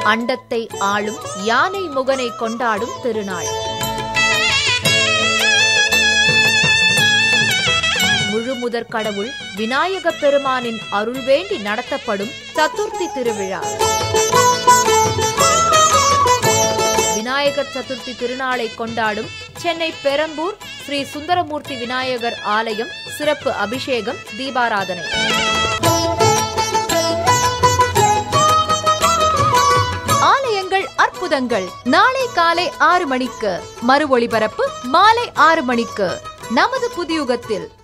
அண்டத்தை ஆளும் யானை முகனை கொண்டாடும் திருநாள் முழுமுதற் கடவுள் விநாயகப் பெருமானின் அருள் வேண்டி நடத்தப்படும் சதுர்த்தி திருவிழா விநாயகர் சதுர்த்தி திருநாளை கொண்டாடும் சென்னை பெரம்பூர் ஸ்ரீ சுந்தரமூர்த்தி விநாயகர் ஆலயம் சிறப்பு அபிஷேகம் தீபாராதனை ஆலயங்கள் அற்புதங்கள் நாளை காலை ஆறு மணிக்கு மறு ஒளிபரப்பு மாலை ஆறு மணிக்கு நமது புதியுகத்தில்